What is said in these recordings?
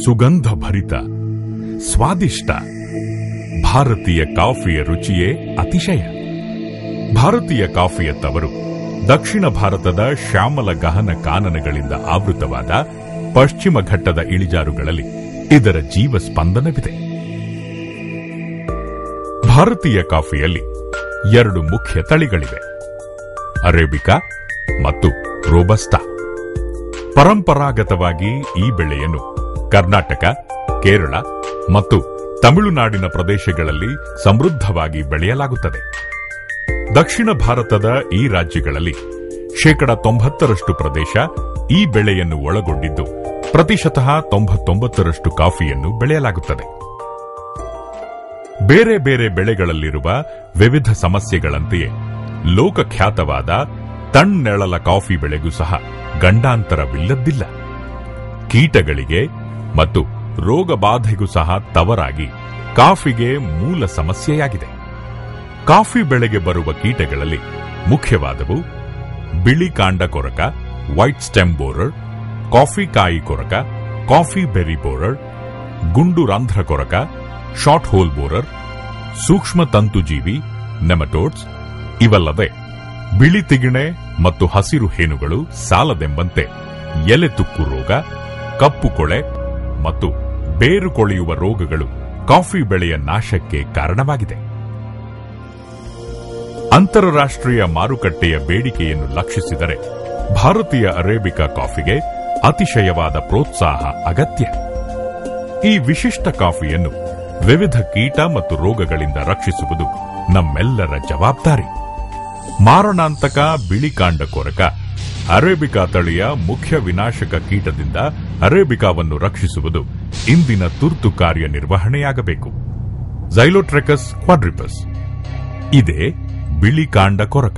ಸುಗಂಧ ಭರಿತ ಸ್ವಾದಿಷ್ಟ ಭಾರತೀಯ ಕಾಫಿಯ ರುಚಿಯೇ ಅತಿಶಯ ಭಾರತೀಯ ಕಾಫಿಯ ತವರು ದಕ್ಷಿಣ ಭಾರತದ ಶ್ಯಾಮಲ ಗಹನ ಕಾನನಗಳಿಂದ ಆವೃತವಾದ ಪಶ್ಚಿಮ ಘಟ್ಟದ ಇಳಿಜಾರುಗಳಲ್ಲಿ ಇದರ ಜೀವ ಸ್ಪಂದನವಿದೆ ಭಾರತೀಯ ಕಾಫಿಯಲ್ಲಿ ಎರಡು ಮುಖ್ಯ ತಳಿಗಳಿವೆ ಅರೇಬಿಕಾ ಮತ್ತು ರೋಬಸ್ಟಾ ಪರಂಪರಾಗತವಾಗಿ ಈ ಬೆಳೆಯನ್ನು ಕರ್ನಾಟಕ ಕೇರಳ ಮತ್ತು ತಮಿಳುನಾಡಿನ ಪ್ರದೇಶಗಳಲ್ಲಿ ಸಮೃದ್ಧವಾಗಿ ಬೆಳೆಯಲಾಗುತ್ತದೆ ದಕ್ಷಿಣ ಭಾರತದ ಈ ರಾಜ್ಯಗಳಲ್ಲಿ ಶೇಕಡ ತೊಂಬತ್ತರಷ್ಟು ಪ್ರದೇಶ ಈ ಬೆಳೆಯನ್ನು ಒಳಗೊಂಡಿದ್ದು ಪ್ರತಿಶತಃ ತೊಂಬತ್ತೊಂಬತ್ತರಷ್ಟು ಕಾಫಿಯನ್ನು ಬೆಳೆಯಲಾಗುತ್ತದೆ ಬೇರೆ ಬೇರೆ ಬೆಳೆಗಳಲ್ಲಿರುವ ವಿವಿಧ ಸಮಸ್ಯೆಗಳಂತೆಯೇ ಲೋಕಖ್ಯಾತವಾದ ತಣ್ಣೆಳಲ ಕಾಫಿ ಬೆಳೆಗೂ ಸಹ ಗಂಡಾಂತರವಿಲ್ಲದ್ದಿಲ್ಲ ಕೀಟಗಳಿಗೆ ಮತ್ತು ರೋಗ ಬಾಧೆಗೂ ಸಹ ತವರಾಗಿ ಕಾಫಿಗೆ ಮೂಲ ಸಮಸ್ಯೆಯಾಗಿದೆ ಕಾಫಿ ಬೆಳೆಗೆ ಬರುವ ಕೀಟಗಳಲ್ಲಿ ಮುಖ್ಯವಾದವು ಬಿಳಿ ಕಾಂಡ ಕೊರಕ ವೈಟ್ ಸ್ಟೆಮ್ ಬೋರರ್ ಕಾಫಿ ಕಾಯಿ ಕೊರಕ ಕಾಫಿ ಬೆರಿ ಬೋರರ್ ಗುಂಡು ರಂಧ್ರ ಕೊರಕ ಶಾರ್ಟ್ ಹೋಲ್ ಬೋರರ್ ಸೂಕ್ಷ್ಮ ತಂತುಜೀವಿ ನೆಮಟೋಡ್ಸ್ ಇವಲ್ಲದೆ ಬಿಳಿ ತಿಗಿಣೆ ಮತ್ತು ಹಸಿರು ಹೇನುಗಳು ಸಾಲದೆಂಬಂತೆ ಎಲೆ ತುಕ್ಕು ರೋಗ ಕಪ್ಪು ಕೊಳೆ ಮತ್ತು ಬೇರು ಕೊಳೆಯುವ ರೋಗಗಳು ಕಾಫಿ ಬೆಳೆಯ ನಾಶಕ್ಕೆ ಕಾರಣವಾಗಿದೆ ಅಂತಾರಾಷ್ಟ್ರೀಯ ಮಾರುಕಟ್ಟೆಯ ಬೇಡಿಕೆಯನ್ನು ಲಕ್ಷಿಸಿದರೆ ಭಾರತೀಯ ಅರೇಬಿಕಾ ಕಾಫಿಗೆ ಅತಿಶಯವಾದ ಪ್ರೋತ್ಸಾಹ ಅಗತ್ಯ ಈ ವಿಶಿಷ್ಟ ಕಾಫಿಯನ್ನು ವಿವಿಧ ಕೀಟ ಮತ್ತು ರೋಗಗಳಿಂದ ರಕ್ಷಿಸುವುದು ನಮ್ಮೆಲ್ಲರ ಜವಾಬ್ದಾರಿ ಮಾರಣಾಂತಕ ಬಿಳಿಕಾಂಡ ಕೊರಕ ಅರೇಬಿಕಾ ತಳಿಯ ಮುಖ್ಯ ವಿನಾಶಕ ಕೀಟದಿಂದ ಅರೇಬಿಕಾವನ್ನು ರಕ್ಷಿಸುವುದು ಇಂದಿನ ತುರ್ತು ಕಾರ್ಯನಿರ್ವಹಣೆಯಾಗಬೇಕು ಝೈಲೋಟ್ರೆಕಸ್ ಕ್ವಾಡ್ರಿಪಸ್ ಇದೇ ಬಿಳಿಕಾಂಡ ಕೊರಕ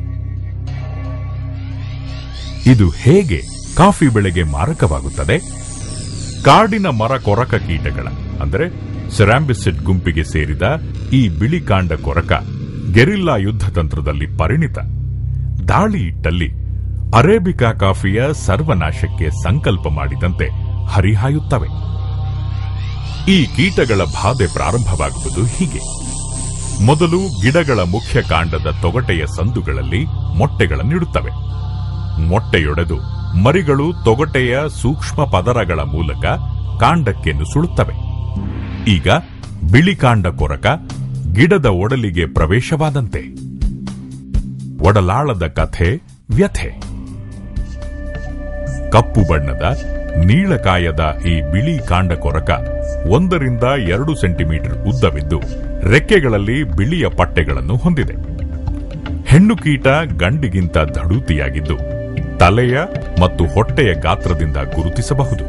ಇದು ಹೇಗೆ ಕಾಫಿ ಬೆಳೆಗೆ ಮಾರಕವಾಗುತ್ತದೆ ಕಾಡಿನ ಮರ ಕೊರಕ ಕೀಟಗಳ ಅಂದರೆ ಸೆರಾಂಬಿಸಿಡ್ ಗುಂಪಿಗೆ ಸೇರಿದ ಈ ಬಿಳಿಕಾಂಡ ಕೊರಕ ಗೆರಿಲ್ಲಾ ಯುದ್ಧ ತಂತ್ರದಲ್ಲಿ ಪರಿಣಿತ ದಾಳಿ ಇಟ್ಟಲ್ಲಿ ಅರೇಬಿಕಾ ಕಾಫಿಯ ಸರ್ವನಾಶಕ್ಕೆ ಸಂಕಲ್ಪ ಮಾಡಿದಂತೆ ಹರಿಹಾಯುತ್ತವೆ ಈ ಕೀಟಗಳ ಬಾಧೆ ಪ್ರಾರಂಭವಾಗುವುದು ಹೀಗೆ ಮೊದಲು ಗಿಡಗಳ ಮುಖ್ಯ ಕಾಂಡದ ತೊಗಟೆಯ ಸಂದುಗಳಲ್ಲಿ ಮೊಟ್ಟೆಗಳನ್ನಿಡುತ್ತವೆ ಮೊಟ್ಟೆಯೊಡೆದು ಮರಿಗಳು ತೊಗಟೆಯ ಸೂಕ್ಷ್ಮ ಪದರಗಳ ಮೂಲಕ ಕಾಂಡಕ್ಕೆ ನುಸುಳುತ್ತವೆ ಈಗ ಬಿಳಿಕಾಂಡ ಕೊರಕ ಗಿಡದ ಒಡಲಿಗೆ ಪ್ರವೇಶವಾದಂತೆ ಒಡಲಾಳದ ಕಥೆ ವ್ಯಥೆ ಕಪ್ಪು ಬಣ್ಣದ ನೀಳಕಾಯದ ಈ ಬಿಳಿ ಕಾಂಡ ಕೊರಕ ಒಂದರಿಂದ ಎರಡು ಸೆಂಟಿಮೀಟರ್ ಉದ್ದವಿದ್ದು ರೆಕ್ಕೆಗಳಲ್ಲಿ ಬಿಳಿಯ ಪಟ್ಟೆಗಳನ್ನು ಹೊಂದಿದೆ ಹೆಣ್ಣು ಕೀಟ ಗಂಡಿಗಿಂತ ದಡೂತಿಯಾಗಿದ್ದು ತಲೆಯ ಮತ್ತು ಹೊಟ್ಟೆಯ ಗಾತ್ರದಿಂದ ಗುರುತಿಸಬಹುದು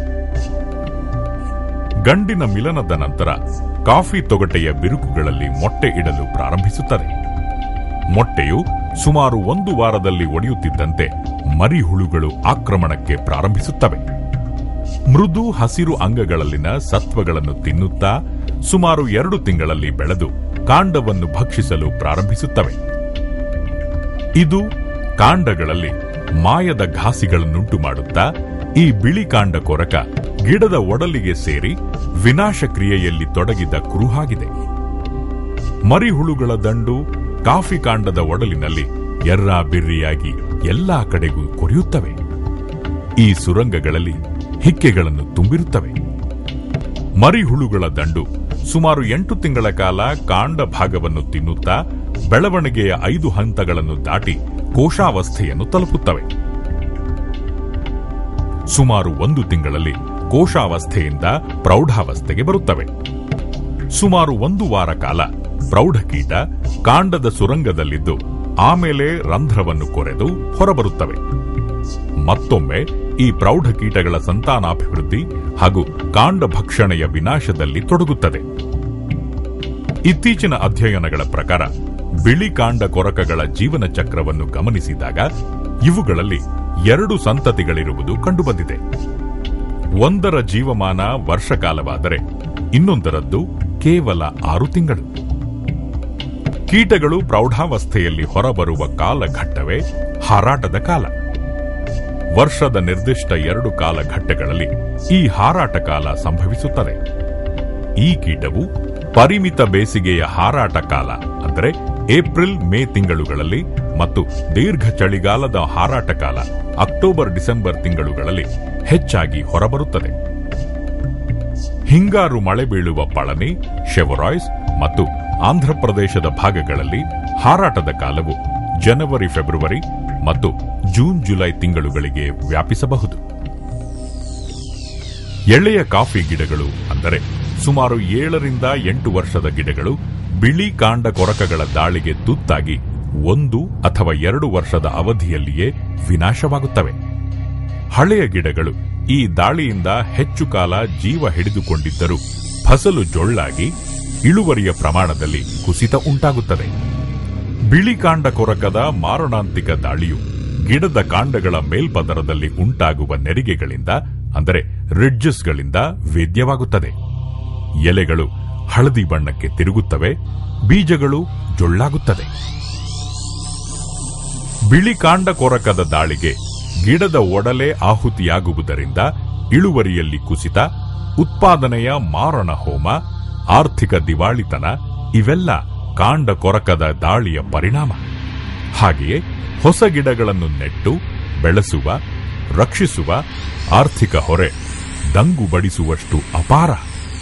ಗಂಡಿನ ಮಿಲನದ ನಂತರ ಕಾಫಿ ತೊಗಟೆಯ ಬಿರುಕುಗಳಲ್ಲಿ ಮೊಟ್ಟೆ ಇಡಲು ಪ್ರಾರಂಭಿಸುತ್ತದೆ ಮೊಟ್ಟೆಯು ಸುಮಾರು ಒಂದು ವಾರದಲ್ಲಿ ಒಡೆಯುತ್ತಿದ್ದಂತೆ ಮರಿಹುಳುಗಳು ಆಕ್ರಮಣಕ್ಕೆ ಪ್ರಾರಂಭಿಸುತ್ತವೆ ಮೃದು ಹಸಿರು ಅಂಗಗಳಲ್ಲಿನ ಸತ್ವಗಳನ್ನು ತಿನ್ನುತ್ತಾ ಸುಮಾರು ಎರಡು ತಿಂಗಳಲ್ಲಿ ಬೆಳೆದು ಕಾಂಡವನ್ನು ಭಕ್ಷಿಸಲು ಪ್ರಾರಂಭಿಸುತ್ತವೆ ಇದು ಕಾಂಡಗಳಲ್ಲಿ ಮಾಯದ ಘಾಸಿಗಳನ್ನುಂಟು ಮಾಡುತ್ತಾ ಈ ಬಿಳಿ ಕಾಂಡ ಕೊರಕ ಗಿಡದ ಒಡಲಿಗೆ ಸೇರಿ ವಿನಾಶ ಕ್ರಿಯೆಯಲ್ಲಿ ತೊಡಗಿದ ಕುರುಹಾಗಿದೆ ಮರಿಹುಳುಗಳ ದಂಡು ಕಾಫಿ ಕಾಂಡದ ಒಡಲಿನಲ್ಲಿ ಎರ್ರಾ ಬಿರ್ರಿಯಾಗಿ ಎಲ್ಲಾ ಕಡೆಗೂ ಕೊರೆಯುತ್ತವೆ ಈ ಸುರಂಗಗಳಲ್ಲಿ ಹಿಕ್ಕೆಗಳನ್ನು ತುಂಬಿರುತ್ತವೆ ಮರಿಹುಳುಗಳ ದಂಡು ಸುಮಾರು ಎಂಟು ತಿಂಗಳ ಕಾಲ ಕಾಂಡ ಭಾಗವನ್ನು ತಿನ್ನುತ್ತಾ ಬೆಳವಣಿಗೆಯ ಐದು ಹಂತಗಳನ್ನು ದಾಟಿ ಕೋಶಾವಸ್ಥೆಯನ್ನು ತಲುಪುತ್ತವೆ ಸುಮಾರು ಒಂದು ತಿಂಗಳಲ್ಲಿ ಕೋಶಾವಸ್ಥೆಯಿಂದ ಪ್ರೌಢಾವಸ್ಥೆಗೆ ಬರುತ್ತವೆ ಸುಮಾರು ಒಂದು ವಾರ ಕಾಲ ಪ್ರೌಢಕೀಟ ಕಾಂಡದ ಸುರಂಗದಲ್ಲಿದ್ದು ಆಮೇಲೆ ರಂಧ್ರವನ್ನು ಕೊರೆದು ಹೊರಬರುತ್ತವೆ ಮತ್ತೊಮ್ಮೆ ಈ ಪ್ರೌಢಕೀಟಗಳ ಸಂತಾನಾಭಿವೃದ್ಧಿ ಹಾಗೂ ಕಾಂಡ ಭಕ್ಷಣೆಯ ವಿನಾಶದಲ್ಲಿ ತೊಡಗುತ್ತದೆ ಇತ್ತೀಚಿನ ಅಧ್ಯಯನಗಳ ಪ್ರಕಾರ ಬಿಳಿ ಕಾಂಡ ಕೊರಕಗಳ ಜೀವನ ಚಕ್ರವನ್ನು ಗಮನಿಸಿದಾಗ ಇವುಗಳಲ್ಲಿ ಎರಡು ಸಂತತಿಗಳಿರುವುದು ಕಂಡುಬಂದಿದೆ ಒಂದರ ಜೀವಮಾನ ವರ್ಷಕಾಲವಾದರೆ ಇನ್ನೊಂದರದ್ದು ಕೇವಲ ಆರು ತಿಂಗಳು ಕೀಟಗಳು ಪ್ರೌಢಾವಸ್ಥೆಯಲ್ಲಿ ಹೊರಬರುವ ಕಾಲಘಟ್ಟವೇ ಹಾರಾಟದ ಕಾಲ ವರ್ಷದ ನಿರ್ದಿಷ್ಟ ಎರಡು ಕಾಲಘಟ್ಟಗಳಲ್ಲಿ ಈ ಹಾರಾಟ ಕಾಲ ಸಂಭವಿಸುತ್ತದೆ ಈ ಕೀಟವು ಪರಿಮಿತ ಬೇಸಿಗೆಯ ಹಾರಾಟ ಕಾಲ ಅಂದರೆ ಏಪ್ರಿಲ್ ಮೇ ತಿಂಗಳುಗಳಲ್ಲಿ ಮತ್ತು ದೀರ್ಘ ಚಳಿಗಾಲದ ಹಾರಾಟ ಕಾಲ ಅಕ್ಟೋಬರ್ ಡಿಸೆಂಬರ್ ತಿಂಗಳುಗಳಲ್ಲಿ ಹೆಚ್ಚಾಗಿ ಹೊರಬರುತ್ತದೆ ಹಿಂಗಾರು ಮಳೆ ಬೀಳುವ ಪಳನಿ ಶೆವರಾಯ್ಸ್ ಮತ್ತು ಆಂಧ್ರಪ್ರದೇಶದ ಭಾಗಗಳಲ್ಲಿ ಹಾರಾಟದ ಕಾಲವು ಜನವರಿ ಫೆಬ್ರವರಿ ಮತ್ತು ಜೂನ್ ಜುಲೈ ತಿಂಗಳುಗಳಿಗೆ ವ್ಯಾಪಿಸಬಹುದು ಎಳೆಯ ಕಾಫಿ ಗಿಡಗಳು ಅಂದರೆ ಸುಮಾರು ಏಳರಿಂದ ಎಂಟು ವರ್ಷದ ಗಿಡಗಳು ಬಿಳಿ ಕಾಂಡ ಕೊರಕಗಳ ದಾಳಿಗೆ ತುತ್ತಾಗಿ ಒಂದು ಅಥವಾ ಎರಡು ವರ್ಷದ ಅವಧಿಯಲ್ಲಿಯೇ ವಿನಾಶವಾಗುತ್ತವೆ ಹಳೆಯ ಗಿಡಗಳು ಈ ದಾಳಿಯಿಂದ ಹೆಚ್ಚು ಕಾಲ ಜೀವ ಹಿಡಿದುಕೊಂಡಿದ್ದರೂ ಫಸಲು ಜೊಳ್ಳಾಗಿ ಇಳುವರಿಯ ಪ್ರಮಾಣದಲ್ಲಿ ಕುಸಿತ ಉಂಟಾಗುತ್ತದೆ ಬಿಳಿ ಕಾಂಡ ಕೊರಕದ ಮಾರಣಾಂತಿಕ ದಾಳಿಯು ಗಿಡದ ಕಾಂಡಗಳ ಮೇಲ್ಪದರದಲ್ಲಿ ಉಂಟಾಗುವ ನೆರಿಗೆಗಳಿಂದ ಅಂದರೆ ರಿಡ್ಜಸ್ಗಳಿಂದ ವೇದ್ಯವಾಗುತ್ತದೆ ಎಲೆಗಳು ಹಳದಿ ಬಣ್ಣಕ್ಕೆ ತಿರುಗುತ್ತವೆ ಬೀಜಗಳು ಜೊಳ್ಳಾಗುತ್ತದೆ ಬಿಳಿ ಕಾಂಡ ಕೊರಕದ ದಾಳಿಗೆ ಗಿಡದ ಒಡಲೆ ಆಹುತಿಯಾಗುವುದರಿಂದ ಇಳುವರಿಯಲ್ಲಿ ಕುಸಿತ ಉತ್ಪಾದನೆಯ ಮಾರಣ ಹೋಮ ಆರ್ಥಿಕ ದಿವಾಳಿತನ ಇವೆಲ್ಲ ಕಾಂಡ ಕೊರಕದ ದಾಳಿಯ ಪರಿಣಾಮ ಹಾಗೆಯೇ ಹೊಸ ಗಿಡಗಳನ್ನು ನೆಟ್ಟು ಬೆಳೆಸುವ ರಕ್ಷಿಸುವ ಆರ್ಥಿಕ ಹೊರೆ ದಂಗು ಬಡಿಸುವಷ್ಟು ಅಪಾರ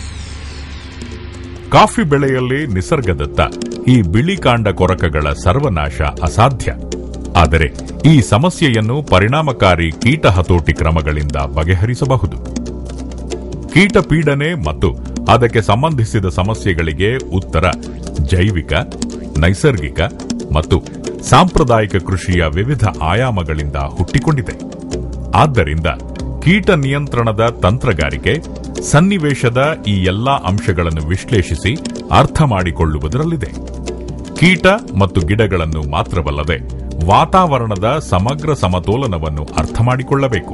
ಕಾಫಿ ಬೆಳೆಯಲ್ಲಿ ನಿಸರ್ಗದತ್ತ ಈ ಬಿಳಿ ಕಾಂಡ ಕೊರಕಗಳ ಸರ್ವನಾಶ ಅಸಾಧ್ಯ ಆದರೆ ಈ ಸಮಸ್ಯೆಯನ್ನು ಪರಿಣಾಮಕಾರಿ ಕೀಟ ಹತೋಟಿ ಕ್ರಮಗಳಿಂದ ಬಗೆಹರಿಸಬಹುದು ಕೀಟ ಪೀಡನೆ ಮತ್ತು ಅದಕ್ಕೆ ಸಂಬಂಧಿಸಿದ ಸಮಸ್ಯೆಗಳಿಗೆ ಉತ್ತರ ಜೈವಿಕ ನೈಸರ್ಗಿಕ ಮತ್ತು ಸಾಂಪ್ರದಾಯಿಕ ಕೃಷಿಯ ವಿವಿಧ ಆಯಾಮಗಳಿಂದ ಹುಟ್ಟಿಕೊಂಡಿದೆ ಆದ್ದರಿಂದ ಕೀಟ ನಿಯಂತ್ರಣದ ತಂತ್ರಗಾರಿಕೆ ಸನ್ನಿವೇಶದ ಈ ಎಲ್ಲಾ ಅಂಶಗಳನ್ನು ವಿಶ್ಲೇಷಿಸಿ ಅರ್ಥ ಮಾಡಿಕೊಳ್ಳುವುದರಲ್ಲಿದೆ ಕೀಟ ಮತ್ತು ಗಿಡಗಳನ್ನು ಮಾತ್ರವಲ್ಲದೆ ವಾತಾವರಣದ ಸಮಗ್ರ ಸಮತೋಲನವನ್ನು ಅರ್ಥ ಮಾಡಿಕೊಳ್ಳಬೇಕು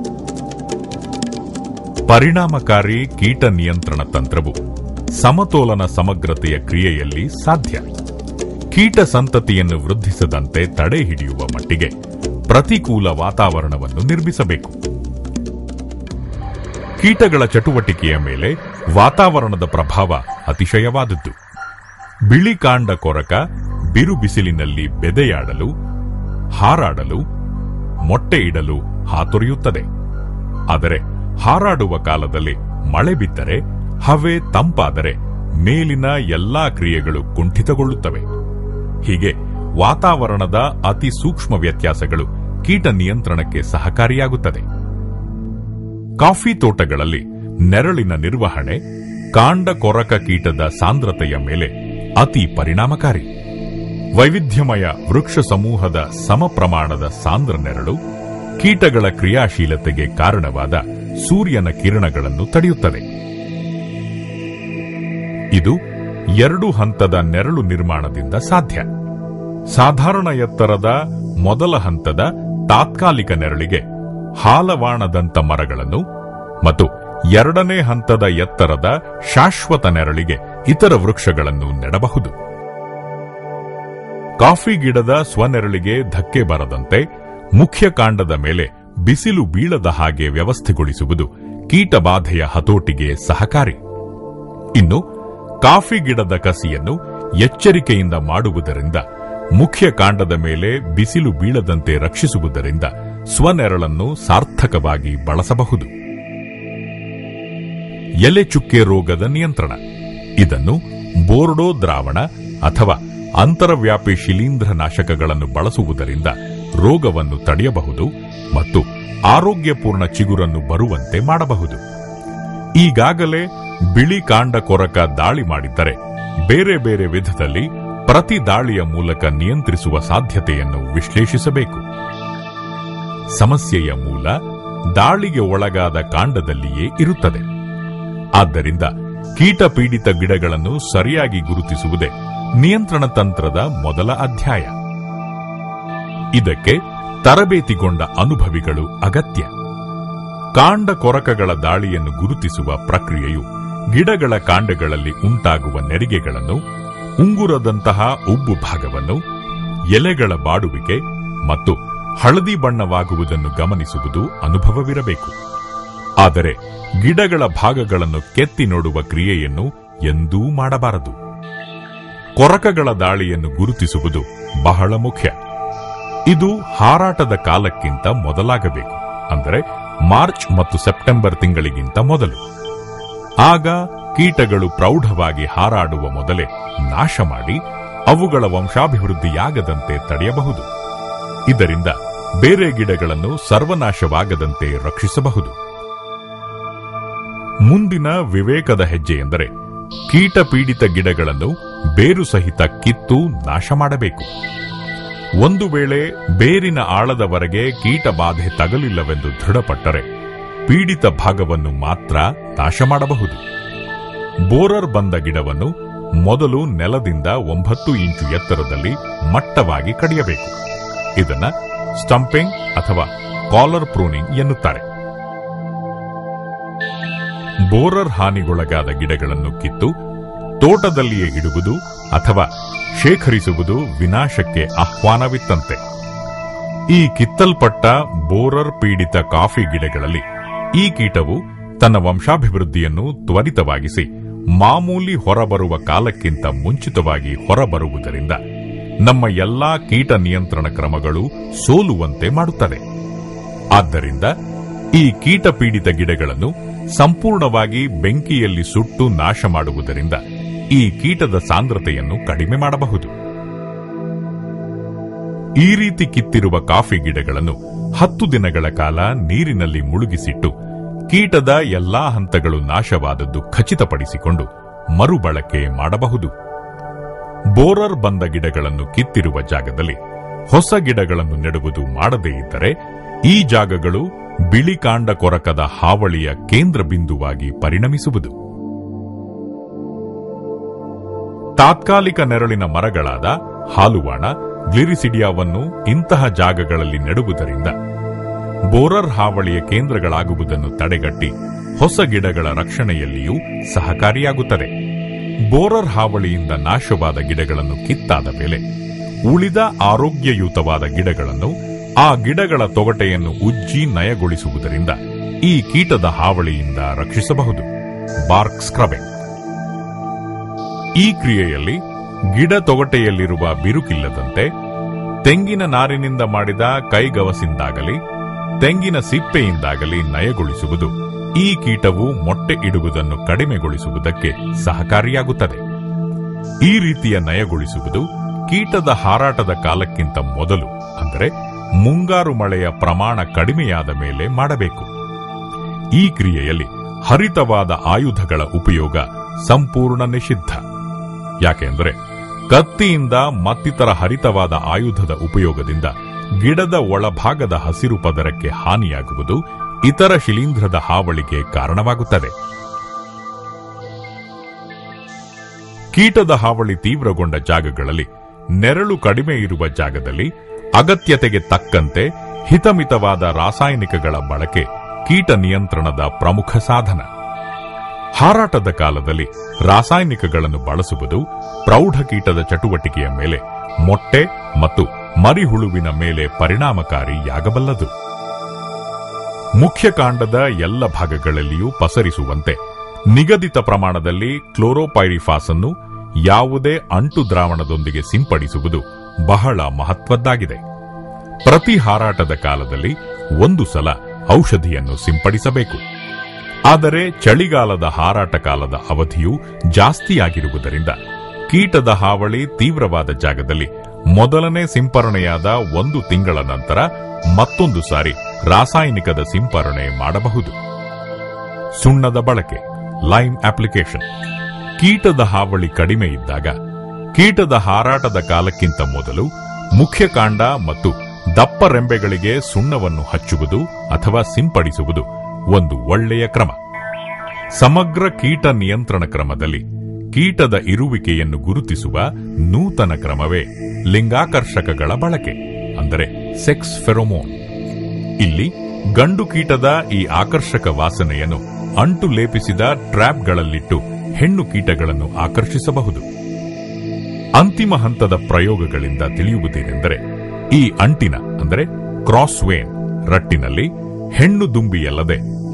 ಪರಿಣಾಮಕಾರಿ ಕೀಟ ನಿಯಂತ್ರಣ ತಂತ್ರವು ಸಮತೋಲನ ಸಮಗ್ರತೆಯ ಕ್ರಿಯೆಯಲ್ಲಿ ಸಾಧ್ಯ ಕೀಟ ಸಂತತಿಯನ್ನು ವೃದ್ಧಿಸದಂತೆ ತಡೆ ಹಿಡಿಯುವ ಮಟ್ಟಿಗೆ ಪ್ರತಿಕೂಲ ವಾತಾವರಣವನ್ನು ನಿರ್ಮಿಸಬೇಕು ಕೀಟಗಳ ಚಟುವಟಿಕೆಯ ಮೇಲೆ ವಾತಾವರಣದ ಪ್ರಭಾವ ಅತಿಶಯವಾದದ್ದು ಬಿಳಿ ಕಾಂಡ ಕೊರಕ ಬಿರು ಬಿಸಿಲಿನಲ್ಲಿ ಬೆದೆಯಾಡಲು ಹಾರಾಡಲು ಮೊಟ್ಟೆ ಇಡಲು ಹಾತೊರೆಯುತ್ತದೆ ಆದರೆ ಹಾರಾಡುವ ಕಾಲದಲ್ಲಿ ಮಳೆ ಬಿದ್ದರೆ ಹವೆ ತಂಪಾದರೆ ಮೇಲಿನ ಎಲ್ಲಾ ಕ್ರಿಯೆಗಳು ಕುಂಠಿತಗೊಳ್ಳುತ್ತವೆ ಹೀಗೆ ವಾತಾವರಣದ ಅತಿ ಸೂಕ್ಷ್ಮ ವ್ಯತ್ಯಾಸಗಳು ಕೀಟ ನಿಯಂತ್ರಣಕ್ಕೆ ಸಹಕಾರಿಯಾಗುತ್ತದೆ ಕಾಫಿ ತೋಟಗಳಲ್ಲಿ ನೆರಳಿನ ನಿರ್ವಹಣೆ ಕಾಂಡ ಕೊರಕ ಕೀಟದ ಸಾಂದ್ರತೆಯ ಮೇಲೆ ಅತಿ ಪರಿಣಾಮಕಾರಿ ವೈವಿಧ್ಯಮಯ ವೃಕ್ಷ ಸಮೂಹದ ಸಮ ಪ್ರಮಾಣದ ಸಾಂದ್ರ ನೆರಳು ಕೀಟಗಳ ಕ್ರಿಯಾಶೀಲತೆಗೆ ಕಾರಣವಾದ ಸೂರ್ಯನ ಕಿರಣಗಳನ್ನು ತಡೆಯುತ್ತದೆ ಇದು ಎರಡು ಹಂತದ ನೆರಳು ನಿರ್ಮಾಣದಿಂದ ಸಾಧ್ಯ ಸಾಧಾರಣ ಎತ್ತರದ ಮೊದಲ ಹಂತದ ತಾತ್ಕಾಲಿಕ ನೆರಳಿಗೆ ಹಾಲವಾಣದಂತ ಮರಗಳನ್ನು ಮತ್ತು ಎರಡನೇ ಹಂತದ ಎತ್ತರದ ಶಾಶ್ವತ ನೆರಳಿಗೆ ಇತರ ವೃಕ್ಷಗಳನ್ನು ನೆಡಬಹುದು ಕಾಫಿ ಗಿಡದ ಸ್ವನೆರಳಿಗೆ ಧಕ್ಕೆ ಬರದಂತೆ ಮುಖ್ಯ ಕಾಂಡದ ಮೇಲೆ ಬಿಸಿಲು ಬೀಳದ ಹಾಗೆ ವ್ಯವಸ್ಥೆಗೊಳಿಸುವುದು ಕೀಟಬಾಧೆಯ ಹತೋಟಿಗೆ ಸಹಕಾರಿ ಇನ್ನು ಕಾಫಿ ಗಿಡದ ಕಸಿಯನ್ನು ಎಚ್ಚರಿಕೆಯಿಂದ ಮಾಡುವುದರಿಂದ ಮುಖ್ಯ ಕಾಂಡದ ಮೇಲೆ ಬಿಸಿಲು ಬೀಳದಂತೆ ರಕ್ಷಿಸುವುದರಿಂದ ಸ್ವನೆರಳನ್ನು ಸಾರ್ಥಕವಾಗಿ ಬಳಸಬಹುದು ಎಲೆ ಚುಕ್ಕೆ ರೋಗದ ನಿಯಂತ್ರಣ ಇದನ್ನು ಬೋರ್ಡೋ ದ್ರಾವಣ ಅಥವಾ ಅಂತರವ್ಯಾಪಿ ಶಿಲೀಂಧ್ರ ನಾಶಕಗಳನ್ನು ಬಳಸುವುದರಿಂದ ರೋಗವನ್ನು ತಡೆಯಬಹುದು ಮತ್ತು ಆರೋಗ್ಯಪೂರ್ಣ ಚಿಗುರನ್ನು ಬರುವಂತೆ ಮಾಡಬಹುದು ಈಗಾಗಲೇ ಬಿಳಿ ಕಾಂಡ ಕೊರಕ ದಾಳಿ ಮಾಡಿದ್ದರೆ ಬೇರೆ ಬೇರೆ ವಿಧದಲ್ಲಿ ಪ್ರತಿ ದಾಳಿಯ ಮೂಲಕ ನಿಯಂತ್ರಿಸುವ ಸಾಧ್ಯತೆಯನ್ನು ವಿಶ್ಲೇಷಿಸಬೇಕು ಸಮಸ್ಯೆಯ ಮೂಲ ದಾಳಿಗೆ ಒಳಗಾದ ಕಾಂಡದಲ್ಲಿಯೇ ಇರುತ್ತದೆ ಆದ್ದರಿಂದ ಕೀಟ ಪೀಡಿತ ಗಿಡಗಳನ್ನು ಸರಿಯಾಗಿ ಗುರುತಿಸುವುದೇ ನಿಯಂತ್ರಣ ತಂತ್ರದ ಮೊದಲ ಅಧ್ಯಾಯ ಇದಕ್ಕೆ ತರಬೇತಿಗೊಂಡ ಅನುಭವಿಗಳು ಅಗತ್ಯ ಕಾಂಡ ಕೊರಕಗಳ ದಾಳಿಯನ್ನು ಗುರುತಿಸುವ ಪ್ರಕ್ರಿಯೆಯು ಗಿಡಗಳ ಕಾಂಡಗಳಲ್ಲಿ ಉಂಟಾಗುವ ನೆರಿಗೆಗಳನ್ನು ಉಂಗುರದಂತಹ ಉಬ್ಬು ಭಾಗವನ್ನು ಎಲೆಗಳ ಬಾಡುವಿಕೆ ಮತ್ತು ಹಳದಿ ಬಣ್ಣವಾಗುವುದನ್ನು ಗಮನಿಸುವುದು ಅನುಭವವಿರಬೇಕು ಆದರೆ ಗಿಡಗಳ ಭಾಗಗಳನ್ನು ಕೆತ್ತಿ ನೋಡುವ ಕ್ರಿಯೆಯನ್ನು ಎಂದೂ ಮಾಡಬಾರದು ಕೊರಕಗಳ ದಾಳಿಯನ್ನು ಗುರುತಿಸುವುದು ಬಹಳ ಮುಖ್ಯ ಇದು ಹಾರಾಟದ ಕಾಲಕ್ಕಿಂತ ಮೊದಲಾಗಬೇಕು ಅಂದರೆ ಮಾರ್ಚ್ ಮತ್ತು ಸೆಪ್ಟೆಂಬರ್ ತಿಂಗಳಿಗಿಂತ ಮೊದಲು ಆಗ ಕೀಟಗಳು ಪ್ರೌಢವಾಗಿ ಹಾರಾಡುವ ಮೊದಲೇ ನಾಶ ಮಾಡಿ ಅವುಗಳ ವಂಶಾಭಿವೃದ್ಧಿಯಾಗದಂತೆ ತಡೆಯಬಹುದು ಇದರಿಂದ ಬೇರೆ ಗಿಡಗಳನ್ನು ಸರ್ವನಾಶವಾಗದಂತೆ ರಕ್ಷಿಸಬಹುದು ಮುಂದಿನ ವಿವೇಕದ ಹೆಜ್ಜೆ ಎಂದರೆ ಕೀಟ ಪೀಡಿತ ಗಿಡಗಳನ್ನು ಬೇರು ಸಹಿತ ಕಿತ್ತು ನಾಶ ಮಾಡಬೇಕು ಒಂದು ವೇಳೆ ಬೇರಿನ ಆಳದವರೆಗೆ ಕೀಟ ಬಾಧೆ ತಗಲಿಲ್ಲವೆಂದು ದೃಢಪಟ್ಟರೆ ಪೀಡಿತ ಭಾಗವನ್ನು ಮಾತ್ರ ನಾಶ ಮಾಡಬಹುದು ಬೋರರ್ ಬಂದ ಗಿಡವನ್ನು ಮೊದಲು ನೆಲದಿಂದ ಒಂಬತ್ತು ಇಂಚು ಎತ್ತರದಲ್ಲಿ ಮಟ್ಟವಾಗಿ ಕಡಿಯಬೇಕು ಇದನ್ನ ಸ್ಟಂಪಿಂಗ್ ಅಥವಾ ಕಾಲರ್ ಪ್ರೂನಿಂಗ್ ಎನ್ನುತ್ತಾರೆ ಬೋರರ್ ಹಾನಿಗೊಳಗಾದ ಗಿಡಗಳನ್ನು ಕಿತ್ತು ತೋಟದಲ್ಲಿಯೇ ಇಡುವುದು ಅಥವಾ ಶೇಖರಿಸುವುದು ವಿನಾಶಕ್ಕೆ ಆಹ್ವಾನವಿತ್ತಂತೆ ಈ ಕಿತ್ತಲ್ಪಟ್ಟ ಬೋರರ್ ಪೀಡಿತ ಕಾಫಿ ಗಿಡಗಳಲ್ಲಿ ಈ ಕೀಟವು ತನ್ನ ವಂಶಾಭಿವೃದ್ಧಿಯನ್ನು ತ್ವರಿತವಾಗಿಸಿ ಮಾಮೂಲಿ ಹೊರಬರುವ ಕಾಲಕ್ಕಿಂತ ಮುಂಚಿತವಾಗಿ ಹೊರಬರುವುದರಿಂದ ನಮ್ಮ ಎಲ್ಲಾ ಕೀಟ ನಿಯಂತ್ರಣ ಕ್ರಮಗಳು ಸೋಲುವಂತೆ ಮಾಡುತ್ತದೆ ಆದ್ದರಿಂದ ಈ ಕೀಟ ಪೀಡಿತ ಗಿಡಗಳನ್ನು ಸಂಪೂರ್ಣವಾಗಿ ಬೆಂಕಿಯಲ್ಲಿ ಸುಟ್ಟು ನಾಶ ಮಾಡುವುದರಿಂದ ಈ ಕೀಟದ ಸಾಂದ್ರತೆಯನ್ನು ಕಡಿಮೆ ಮಾಡಬಹುದು ಈ ರೀತಿ ಕಿತ್ತಿರುವ ಕಾಫಿ ಗಿಡಗಳನ್ನು ಹತ್ತು ದಿನಗಳ ಕಾಲ ನೀರಿನಲ್ಲಿ ಮುಳುಗಿಸಿಟ್ಟು ಕೀಟದ ಎಲ್ಲಾ ಹಂತಗಳು ನಾಶವಾದದ್ದು ಖಚಿತಪಡಿಸಿಕೊಂಡು ಮರುಬಳಕೆ ಮಾಡಬಹುದು ಬೋರರ್ ಬಂದ ಗಿಡಗಳನ್ನು ಕಿತ್ತಿರುವ ಜಾಗದಲ್ಲಿ ಹೊಸ ಗಿಡಗಳನ್ನು ನೆಡುವುದು ಮಾಡದೇ ಇದ್ದರೆ ಈ ಜಾಗಗಳು ಬಿಳಿ ಕಾಂಡ ಕೊರಕದ ಹಾವಳಿಯ ಕೇಂದ್ರ ಬಿಂದುವಾಗಿ ಪರಿಣಮಿಸುವುದು ತಾತ್ಕಾಲಿಕ ನೆರಳಿನ ಮರಗಳಾದ ಹಾಲುವಾಣ ಗ್ಲಿರಿಸಿಡಿಯಾವನ್ನು ಇಂತಹ ಜಾಗಗಳಲ್ಲಿ ನೆಡುವುದರಿಂದ ಬೋರರ್ ಹಾವಳಿಯ ಕೇಂದ್ರಗಳಾಗುವುದನ್ನು ತಡೆಗಟ್ಟಿ ಹೊಸ ಗಿಡಗಳ ರಕ್ಷಣೆಯಲ್ಲಿಯೂ ಸಹಕಾರಿಯಾಗುತ್ತದೆ ಬೋರರ್ ಹಾವಳಿಯಿಂದ ನಾಶವಾದ ಗಿಡಗಳನ್ನು ಕಿತ್ತಾದ ಮೇಲೆ ಉಳಿದ ಆರೋಗ್ಯಯುತವಾದ ಗಿಡಗಳನ್ನು ಆ ಗಿಡಗಳ ತೊಗಟೆಯನ್ನು ಉಜ್ಜಿ ನಯಗೊಳಿಸುವುದರಿಂದ ಈ ಕೀಟದ ಹಾವಳಿಯಿಂದ ರಕ್ಷಿಸಬಹುದು ಬಾರ್ಕ್ ಸ್ಕ್ರಬಿಂಗ್ ಈ ಕ್ರಿಯೆಯಲ್ಲಿ ಗಿಡ ತೊಗಟೆಯಲ್ಲಿರುವ ಬಿರುಕಿಲ್ಲದಂತೆ ತೆಂಗಿನ ನಾರಿನಿಂದ ಮಾಡಿದ ಕೈಗವಸಿಂದಾಗಲಿ ತೆಂಗಿನ ಸಿಪ್ಪೆಯಿಂದಾಗಲಿ ನಯಗೊಳಿಸುವುದು ಈ ಕೀಟವು ಮೊಟ್ಟೆ ಇಡುವುದನ್ನು ಕಡಿಮೆಗೊಳಿಸುವುದಕ್ಕೆ ಸಹಕಾರಿಯಾಗುತ್ತದೆ ಈ ರೀತಿಯ ನಯಗೊಳಿಸುವುದು ಕೀಟದ ಹಾರಾಟದ ಕಾಲಕ್ಕಿಂತ ಮೊದಲು ಅಂದರೆ ಮುಂಗಾರು ಮಳೆಯ ಪ್ರಮಾಣ ಕಡಿಮೆಯಾದ ಮೇಲೆ ಮಾಡಬೇಕು ಈ ಕ್ರಿಯೆಯಲ್ಲಿ ಹರಿತವಾದ ಆಯುಧಗಳ ಉಪಯೋಗ ಸಂಪೂರ್ಣ ನಿಷಿದ್ಧ ಯಾಕೆಂದರೆ ಕತ್ತಿಯಿಂದ ಮತ್ತಿತರ ಹರಿತವಾದ ಆಯುಧದ ಉಪಯೋಗದಿಂದ ಗಿಡದ ಒಳಭಾಗದ ಹಸಿರು ಪದರಕ್ಕೆ ಹಾನಿಯಾಗುವುದು ಇತರ ಶಿಲೀಂಧ್ರದ ಹಾವಳಿಗೆ ಕಾರಣವಾಗುತ್ತದೆ ಕೀಟದ ಹಾವಳಿ ತೀವ್ರಗೊಂಡ ಜಾಗಗಳಲ್ಲಿ ನೆರಳು ಕಡಿಮೆ ಇರುವ ಜಾಗದಲ್ಲಿ ಅಗತ್ಯತೆಗೆ ತಕ್ಕಂತೆ ಹಿತಮಿತವಾದ ರಾಸಾಯನಿಕಗಳ ಬಳಕೆ ಕೀಟ ನಿಯಂತ್ರಣದ ಪ್ರಮುಖ ಸಾಧನ ಹಾರಾಟದ ಕಾಲದಲ್ಲಿ ರಾಸಾಯನಿಕಗಳನ್ನು ಬಳಸುವುದು ಪ್ರೌಢ ಕೀಟದ ಚಟುವಟಿಕೆಯ ಮೇಲೆ ಮೊಟ್ಟೆ ಮತ್ತು ಮರಿಹುಳುವಿನ ಮೇಲೆ ಪರಿಣಾಮಕಾರಿಯಾಗಬಲ್ಲದು ಮುಖ್ಯ ಕಾಂಡದ ಎಲ್ಲ ಭಾಗಗಳಲ್ಲಿಯೂ ಪಸರಿಸುವಂತೆ ನಿಗದಿತ ಪ್ರಮಾಣದಲ್ಲಿ ಕ್ಲೋರೋಪೈರಿಫಾಸ್ ಅನ್ನು ಯಾವುದೇ ಅಂಟು ದ್ರಾವಣದೊಂದಿಗೆ ಸಿಂಪಡಿಸುವುದು ಬಹಳ ಮಹತ್ವದ್ದಾಗಿದೆ ಪ್ರತಿ ಹಾರಾಟದ ಕಾಲದಲ್ಲಿ ಒಂದು ಸಲ ಔಷಧಿಯನ್ನು ಸಿಂಪಡಿಸಬೇಕು ಆದರೆ ಚಳಿಗಾಲದ ಹಾರಾಟ ಕಾಲದ ಅವಧಿಯು ಜಾಸ್ತಿಯಾಗಿರುವುದರಿಂದ ಕೀಟದ ಹಾವಳಿ ತೀವ್ರವಾದ ಜಾಗದಲ್ಲಿ ಮೊದಲನೇ ಸಿಂಪರಣೆಯಾದ ಒಂದು ತಿಂಗಳ ನಂತರ ಮತ್ತೊಂದು ಸಾರಿ ರಾಸಾಯನಿಕದ ಸಿಂಪರಣೆ ಮಾಡಬಹುದು ಸುಣ್ಣದ ಬಳಕೆ ಲೈಮ್ ಅಪ್ಲಿಕೇಶನ್ ಕೀಟದ ಹಾವಳಿ ಕಡಿಮೆ ಇದ್ದಾಗ ಕೀಟದ ಹಾರಾಟದ ಕಾಲಕ್ಕಿಂತ ಮೊದಲು ಮುಖ್ಯ ಕಾಂಡ ಮತ್ತು ದಪ್ಪ ರೆಂಬೆಗಳಿಗೆ ಸುಣ್ಣವನ್ನು ಹಚ್ಚುವುದು ಅಥವಾ ಸಿಂಪಡಿಸುವುದು ಒಂದು ಒಳ್ಳೆಯ ಕ್ರಮ ಸಮಗ್ರ ಕೀಟ ನಿಯಂತ್ರಣ ಕ್ರಮದಲ್ಲಿ ಕೀಟದ ಇರುವಿಕೆಯನ್ನು ಗುರುತಿಸುವ ನೂತನ ಕ್ರಮವೇ ಲಿಂಗಾಕರ್ಷಕಗಳ ಬಳಕೆ ಅಂದರೆ ಸೆಕ್ಸ್ ಫೆರೋಮೋನ್ ಇಲ್ಲಿ ಗಂಡು ಕೀಟದ ಈ ಆಕರ್ಷಕ ವಾಸನೆಯನ್ನು ಅಂಟು ಲೇಪಿಸಿದ ಟ್ರ್ಯಾಪ್ಗಳಲ್ಲಿಟ್ಟು ಹೆಣ್ಣು ಕೀಟಗಳನ್ನು ಆಕರ್ಷಿಸಬಹುದು ಅಂತಿಮ ಹಂತದ ಪ್ರಯೋಗಗಳಿಂದ ತಿಳಿಯುವುದೇನೆಂದರೆ ಈ ಅಂಟಿನ ಅಂದರೆ ಕ್ರಾಸ್ವೇನ್ ರಟ್ಟಿನಲ್ಲಿ ಹೆಣ್ಣು ದುಂಬಿಯಲ್ಲದೆ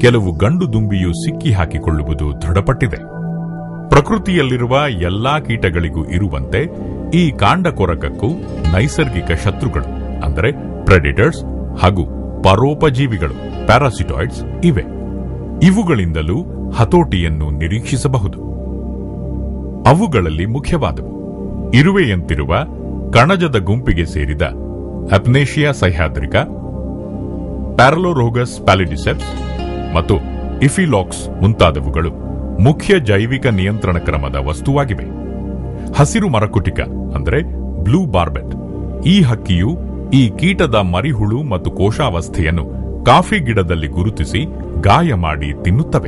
ಕೆಲವು ಗಂಡು ದುಂಬಿಯು ಸಿಕ್ಕಿ ಹಾಕಿಕೊಳ್ಳುವುದು ದೃಢಪಟ್ಟಿದೆ ಪ್ರಕೃತಿಯಲ್ಲಿರುವ ಎಲ್ಲಾ ಕೀಟಗಳಿಗೂ ಇರುವಂತೆ ಈ ಕಾಂಡ ಕೊರಕಕ್ಕೂ ನೈಸರ್ಗಿಕ ಶತ್ರುಗಳು ಅಂದರೆ ಪ್ರೆಡಿಟರ್ಸ್ ಹಾಗೂ ಪರೋಪಜೀವಿಗಳು ಪ್ಯಾರಾಸಿಟಾಯ್ಡ್ಸ್ ಇವೆ ಇವುಗಳಿಂದಲೂ ಹತೋಟಿಯನ್ನು ನಿರೀಕ್ಷಿಸಬಹುದು ಅವುಗಳಲ್ಲಿ ಮುಖ್ಯವಾದವು ಇರುವೆಯಂತಿರುವ ಕಣಜದ ಗುಂಪಿಗೆ ಸೇರಿದ ಅಪ್ನೇಷಿಯಾ ಸಹ್ಯಾದ್ರಿಕ ಪ್ಯಾರಲೋರೋಗಸ್ ಪ್ಯಾಲಿಡಿಸೆಪ್ಸ್ ಮತ್ತು ಇಫಿಲಾಕ್ಸ್ ಮುಂತಾದವುಗಳು ಮುಖ್ಯ ಜೈವಿಕ ನಿಯಂತ್ರಣ ಕ್ರಮದ ವಸ್ತುವಾಗಿವೆ ಹಸಿರು ಮರಕುಟಿಕ ಅಂದರೆ ಬ್ಲೂ ಬಾರ್ಬೆಟ್ ಈ ಹಕ್ಕಿಯು ಈ ಕೀಟದ ಮರಿಹುಳು ಮತ್ತು ಕೋಶಾವಸ್ಥೆಯನ್ನು ಕಾಫಿ ಗಿಡದಲ್ಲಿ ಗುರುತಿಸಿ ಗಾಯ ಮಾಡಿ ತಿನ್ನುತ್ತವೆ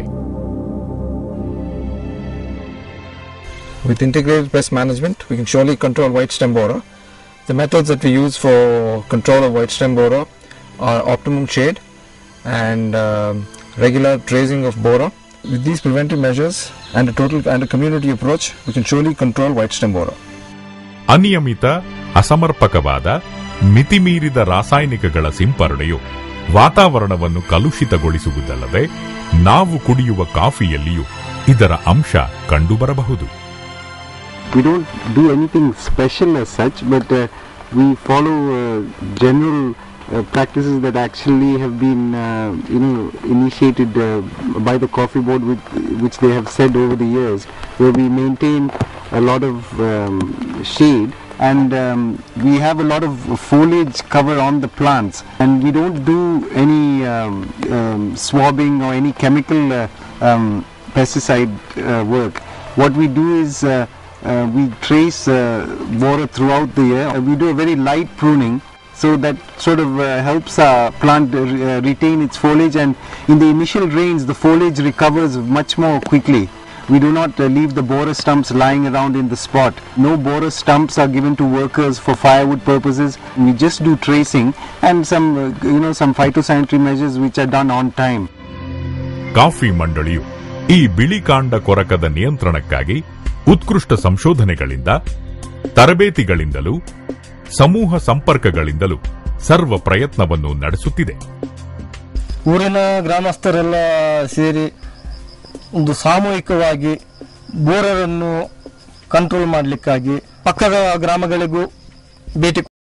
With integrated pest management, we can surely control white stem borer. The methods that we use for control of white stem borer are optimum shade and um regular tracing of borer. With these preventive measures and a total and a community approach, we can surely control white stem borer. ಅನಿಯಮಿತ ಅಸಮರ್ಪಕವಾದ ಮಿತಿಮೀರಿದ ರಾಸಾಯನಿಕಗಳ ಸಿಂಪರಣೆಯು ವಾತಾವರಣವನ್ನು ಕಲುಷಿತಗೊಳಿಸುವುದಲ್ಲದೆ ನಾವು ಕುಡಿಯುವ ಕಾಫಿಯಲ್ಲಿಯೂ ಇದರ ಅಂಶ ಕಂಡುಬರಬಹುದು we don't do anything special as such, but uh, we follow uh, general uh, practices that actually have been, uh, you know, initiated uh, by the coffee board, with, which they have said over the years, where we maintain a lot of um, shade and um, we have a lot of foliage cover on the plants, and we don't do any um, um, swabbing or any chemical uh, um, pesticide uh, work. What we do is uh, uh, we trace uh, water throughout the year. Uh, we do a very light pruning so that sort of uh, helps our plant uh, re- uh, retain its foliage and in the initial rains the foliage recovers much more quickly. We do not uh, leave the borer stumps lying around in the spot. No borer stumps are given to workers for firewood purposes. We just do tracing and some uh, you know some phytosanitary measures which are done on time. Coffee ಮಂಡಳಿಯು ಈ ಬಿಳಿ ಕಾಂಡ ಕೊರಕದ ನಿಯಂತ್ರಣಕ್ಕಾಗಿ ಉತ್ಕೃಷ್ಟ ಸಂಶೋಧನೆಗಳಿಂದ ತರಬೇತಿಗಳಿಂದಲೂ ಸಮೂಹ ಸಂಪರ್ಕಗಳಿಂದಲೂ ಸರ್ವ ಪ್ರಯತ್ನವನ್ನು ನಡೆಸುತ್ತಿದೆ ಊರಿನ ಗ್ರಾಮಸ್ಥರೆಲ್ಲ ಸೇರಿ ಒಂದು ಸಾಮೂಹಿಕವಾಗಿ ಬೋರರನ್ನು ಕಂಟ್ರೋಲ್ ಮಾಡಲಿಕ್ಕಾಗಿ ಪಕ್ಕದ ಗ್ರಾಮಗಳಿಗೂ ಭೇಟಿ